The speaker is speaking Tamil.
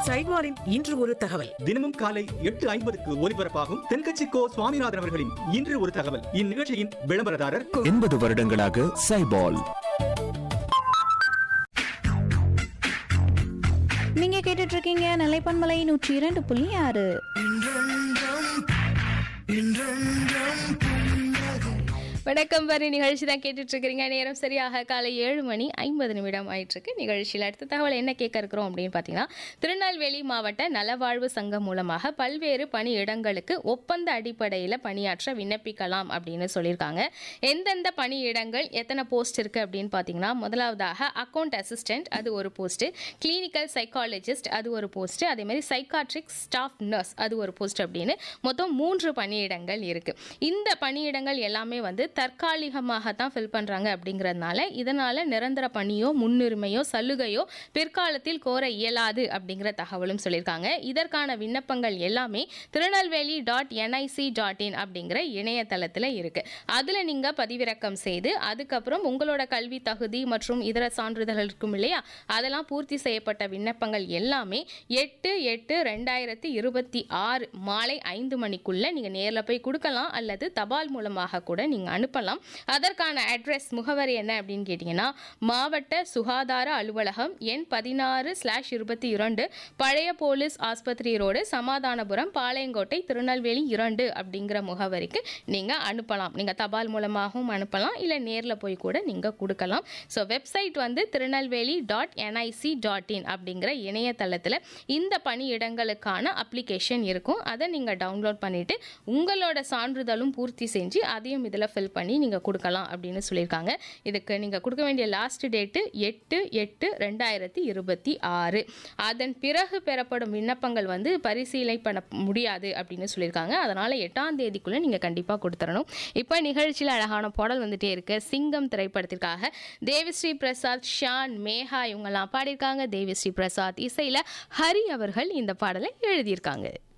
சைவாரின் இன்று ஒரு தகவல் தினமும் காலை எட்டு ஐம்பதுக்கு ஒலிபரப்பாகும் தென்கட்சி கோ சுவாமிநாதன் அவர்களின் இன்று ஒரு தகவல் இந்நிகழ்ச்சியின் விளம்பரதாரர் எண்பது வருடங்களாக சைபால் நீங்க கேட்டுட்டு இருக்கீங்க நிலைப்பன்மலை நூற்றி இரண்டு புள்ளி ஆறு வணக்கம் வரி நிகழ்ச்சி தான் கேட்டுட்டு இருக்கிறீங்க நேரம் சரியாக காலை ஏழு மணி ஐம்பது நிமிடம் ஆயிட்டு இருக்கு நிகழ்ச்சியில் அடுத்த தகவல் என்ன கேட்க இருக்கிறோம் அப்படின்னு பார்த்தீங்கன்னா திருநெல்வேலி மாவட்ட நலவாழ்வு சங்கம் மூலமாக பல்வேறு பணியிடங்களுக்கு ஒப்பந்த அடிப்படையில் பணியாற்ற விண்ணப்பிக்கலாம் அப்படின்னு சொல்லியிருக்காங்க எந்தெந்த பணியிடங்கள் எத்தனை போஸ்ட் இருக்கு அப்படின்னு பார்த்தீங்கன்னா முதலாவதாக அக்கௌண்ட் அசிஸ்டன்ட் அது ஒரு போஸ்ட் கிளினிக்கல் சைக்காலஜிஸ்ட் அது ஒரு போஸ்ட் அதே மாதிரி சைக்காட்ரிக் ஸ்டாஃப் நர்ஸ் அது ஒரு போஸ்ட் அப்படின்னு மொத்தம் மூன்று பணியிடங்கள் இருக்கு இந்த பணியிடங்கள் எல்லாமே வந்து தற்காலிகமாக தான் ஃபில் பண்றாங்க அப்படிங்கிறதுனால இதனால நிரந்தர பணியோ முன்னுரிமையோ சலுகையோ பிற்காலத்தில் கோர இயலாது அப்படிங்கிற தகவலும் சொல்லியிருக்காங்க இதற்கான விண்ணப்பங்கள் எல்லாமே Tirunelveli dot NIC dot in அப்படிங்கிற இணையதளத்தில் இருக்கு அதில் நீங்கள் பதிவிறக்கம் செய்து அதுக்கப்புறம் உங்களோட கல்வி தகுதி மற்றும் இதர சான்றிதழ்கள் இருக்கும் இல்லையா அதெல்லாம் பூர்த்தி செய்யப்பட்ட விண்ணப்பங்கள் எல்லாமே எட்டு எட்டு ரெண்டாயிரத்தி இருபத்தி ஆறு மாலை ஐந்து மணிக்குள்ள நீங்கள் நேரில் போய் கொடுக்கலாம் அல்லது தபால் மூலமாக கூட நீங்கள் அனுப்பலாம் அதற்கான அட்ரஸ் முகவரி என்ன அப்படின்னு கேட்டிங்கன்னா மாவட்ட சுகாதார அலுவலகம் எண் பதினாறு ஸ்லாஷ் இருபத்தி இரண்டு பழைய போலீஸ் ஆஸ்பத்திரி ரோடு சமாதானபுரம் பாளையங்கோட்டை திருநெல்வேலி இரண்டு அப்படிங்கிற முகவரிக்கு நீங்கள் அனுப்பலாம் நீங்கள் தபால் மூலமாகவும் அனுப்பலாம் இல்லை நேரில் போய் கூட நீங்கள் கொடுக்கலாம் ஸோ வெப்சைட் வந்து Tirunelveli dot NIC dot in அப்படிங்கிற இணையதளத்தில் இந்த பணியிடங்களுக்கான அப்ளிகேஷன் இருக்கும் அதை நீங்கள் டவுன்லோட் பண்ணிவிட்டு உங்களோட சான்றிதழும் பூர்த்தி செஞ்சு அதையும் இதில் ஃபில் பண்ணி நீங்கள் கொடுக்கலாம் அப்படின்னு சொல்லியிருக்காங்க இதுக்கு நீங்கள் கொடுக்க வேண்டிய லாஸ்ட் டேட்டு எட்டு எட்டு ரெண்டாயிரத்தி இருபத்தி ஆறு அதன் பிறகு பெறப்படும் விண்ணப்பங்கள் வந்து பரிசீலனை பண்ண முடியாது அப்படின்னு சொல்லியிருக்காங்க அதனால் எட்டாம் தேதிக்குள்ளே நீங்கள் கண்டிப்பாக கொடுத்துடணும் இப்போ நிகழ்ச்சியில் அழகான பாடல் வந்துட்டே இருக்கு சிங்கம் திரைப்படத்திற்காக தேவிஸ்ரீ பிரசாத் ஷான் மேகா இவங்கெல்லாம் பாடியிருக்காங்க தேவிஸ்ரீ பிரசாத் இசையில் ஹரி அவர்கள் இந்த பாடலை எழுதியிருக்காங்க